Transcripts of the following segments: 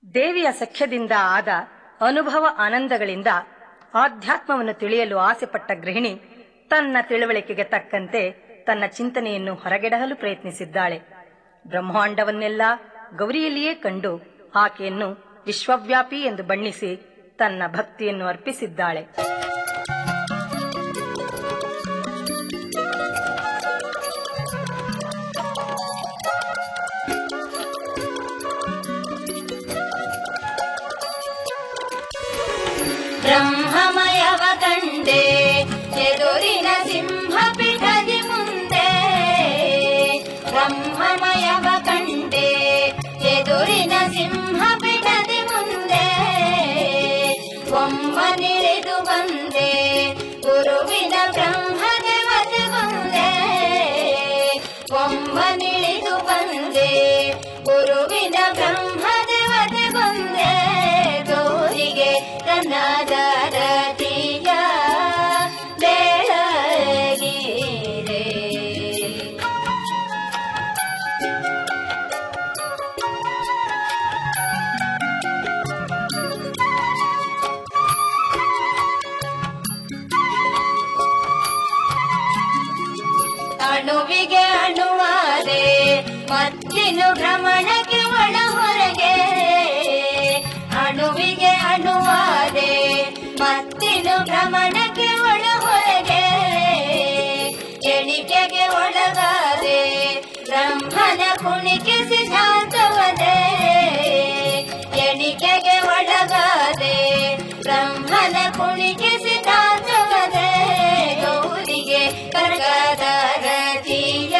ದೇವಿಯ ಸಖ್ಯದಿಂದ ಆದ ಅನುಭವ ಆನಂದಗಳಿಂದ ಆಧ್ಯಾತ್ಮವನ್ನು ತಿಳಿಯಲು ಆಸೆಪಟ್ಟ ಗೃಹಿಣಿ ತನ್ನ ತಿಳುವಳಿಕೆಗೆ ತಕ್ಕಂತೆ ತನ್ನ ಚಿಂತನೆಯನ್ನು ಹೊರಗೆಡಹಲು ಪ್ರಯತ್ನಿಸಿದ್ದಾಳೆ ಬ್ರಹ್ಮಾಂಡವನ್ನೆಲ್ಲ ಗೌರಿಯಲ್ಲಿಯೇ ಕಂಡು ಆಕೆಯನ್ನು ವಿಶ್ವವ್ಯಾಪಿ ಎಂದು ಬಣ್ಣಿಸಿ ತನ್ನ ಭಕ್ತಿಯನ್ನು ಅರ್ಪಿಸಿದ್ದಾಳೆ ಬ್ರಹ್ಮಮಯವ ಕಂಡೆ ಎದುರಿನ ಸಿಂಹ ಪಿಟದಿ ಮುಂದೆ ಬ್ರಹ್ಮಮಯವ ಕಂಡೆ ಎದುರಿನ ಸಿಂಹ ಪಿಟದಿ ಮುಂದೆ ಒಮ್ಮನಿಳಿದು ಬಂದೆ ಗುರುವಿನ ಬ್ರಹ್ಮದೇವತೆ ಬಂದೆ ಒಮ್ಮನಿಳಿದು ಬಂದೆ ಗುರುವಿನ ಬ್ರಹ್ಮದೇವತೆ ಬಂದೆ ಗೌರಿಗೆ ಕನ್ನಡರತಿಯ ಬೆಳಗಿರೆ ಅಣುವಿಗೆ ಅಣುವಾದೆ ಮತ್ತಿನು ಭ್ರಮಣಕ್ಕೆ ಒಳ ಹೊರಗೆ ಅಣುವಿಗೆ ಅಣುವಾದೆ ಮತ್ತಿನು ಭ್ರಮಣಕ್ಕೆ ಒಳ ಹೊರಗೆ ಎಣಿಕೆಗೆ ಒಳಗಾದೆ ಬ್ರಹ್ಮನ ಕುಣಿಕೆ ಸಿದ್ಧಾಂತವದೆ ಎಣಿಕೆಗೆ ಒಳಗಾದೆ ಬ್ರಹ್ಮನ ಕುಣಿಕೆ ಸಿದ್ಧಾಂತವದೆ ಗೌರಿಗೆ ಕರ್ಗದ ರತಿಯ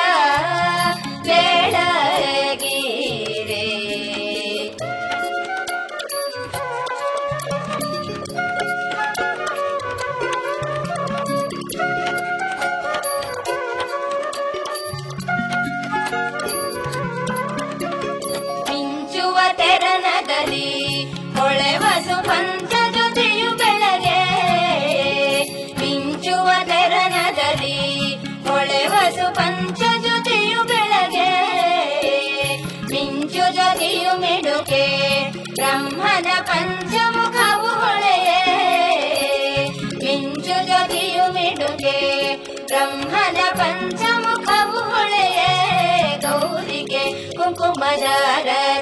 ಬೆಳಗಿರೆ ಮಿಂಚುವ ತೆರನದಲ್ಲಿ ಹೊಳೆವಸು ಪಂಚ ಜೊತೆಯು ಬೆಳಗ್ಗೆ ಮಿಂಚುವ ತೆರನದಲ್ಲಿ ಹೊಳೆವಸು ಪಂಚ ಜೊತೆಯು ಬೆಳಗ್ಗೆ ಮಿಂಚು ಜೊತೆಯು ಮಿಡುಕೆ ಬ್ರಹ್ಮನ ಪಂಚಮುಖವು ಹೊಳೆಯೇ ಮಿಂಚು ಜೊತೆಯು ಮಿಡುಕೆ ಬ್ರಹ್ಮನ ಪಂಚಮುಖವು ಹೊಳೆಯೇ ಗೌರಿಗೆ ಕುಂಕುಮದ